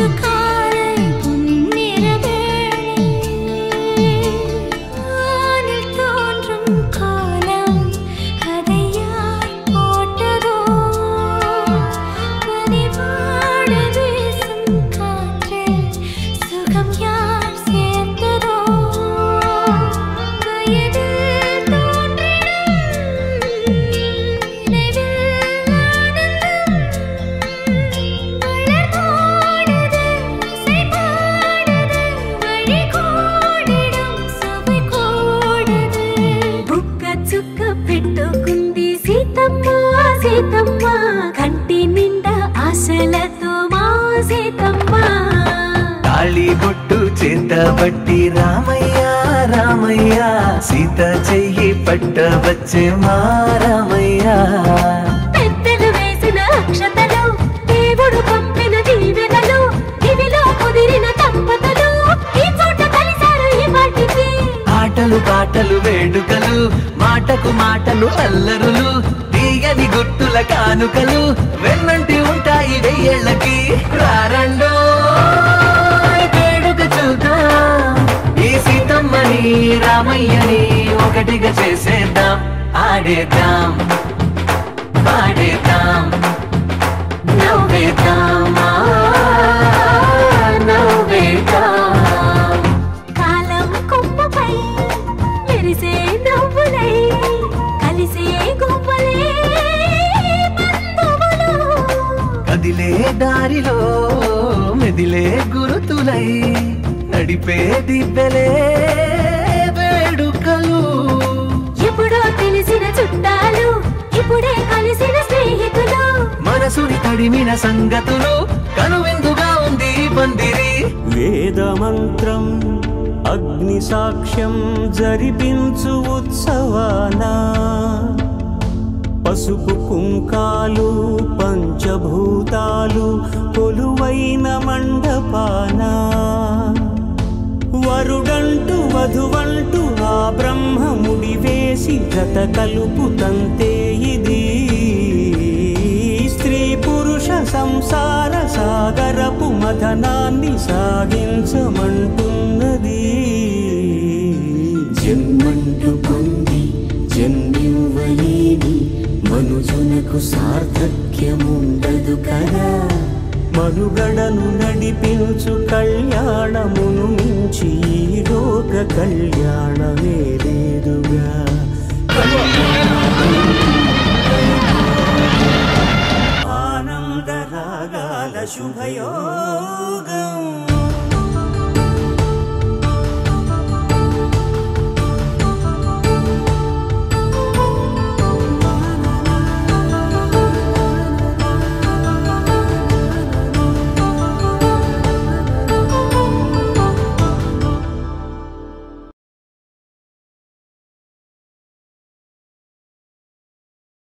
புதுக்காலை பொன்னிறவேளை வானில் தோன்றும் காலம் அதை யார் போட்டதோ பனிவாட வீசும் காற்றில் சுகம் யார் சேர்த்ததோ வயதில் தோன்றிடும் நினைவில் ஆனந்தம் வளர்ந்தோடுது இசைபாடுது வழி கோடிடும் சுவை கோடுது బుక్క చుక్క పెట్టుకుంది సీతమ్మ సీతమ్మ కంటి నిండా ఆశలతో మా సీతమ్మ తాళి బొట్టు చేతబట్టి రామయ్య రామయ్య సీత చెయ్యి పట్టవచ్చే మా రామయ్య పెద్దలు వేసిన అక్షతలు దేవుడు పంపిన దీవెనలు ఇవిలో కుదిరిన దంపతులు ఈ చోట కలిశారు ఈ వాటికి ఆటలు పాటలు వేడుకలు మాటకు మాటలు అల్లరులు తీయని గుర్తుల కానుకలు వెన్నంటి ఉంటాయి వెయ్యేళ్ళకి రారండో వేడుక చూద్దాం ఈ సీతమ్మని రామయ్యని ఒకటిగా చేసేద్దాం ఆడేద్దాం పాడేద్దాం నవ్వేద్దాం ఆ, నవ్వేద్దాం కాలం కొమ్మపై మెరిసే నవ్వులై కలిసే గువ్వలే బంధువులు కదిలే దారిలో మెదిలే గురుతులై నడిపే దిబ్బెలే వేడుకలు ఎప్పుడో తెలిసిన చుట్టాలు ఇప్పుడే కలిసిన స్నేహితులు మనసుని తడిమిన సంగతులు కనువిందుగా ఉంది ఈ పందిరి వేదమంత్రం అగ్ని సాక్ష్యం జరిపించు ఉత్సవాన పసుపు కుంకాలు పంచభూతాలు కొలువైన మండపాన వరుడంటూ వధువంటూ ఆ బ్రహ్మముడి వేసి గత కలుపు తంతే ఇది స్త్రీ పురుష సంసార సాగరపు మథనాన్ని సాగించమంటున్నది జన్మంటూ పొంది జన్మివ్వలేని మనుజునకు సార్థక్యముండదు కదా మనుగడను నడిపించు కళ్యాణమును మించి ఈ లోక కళ్యాణమే లేదుగా ఆనందరాగాల శుభయో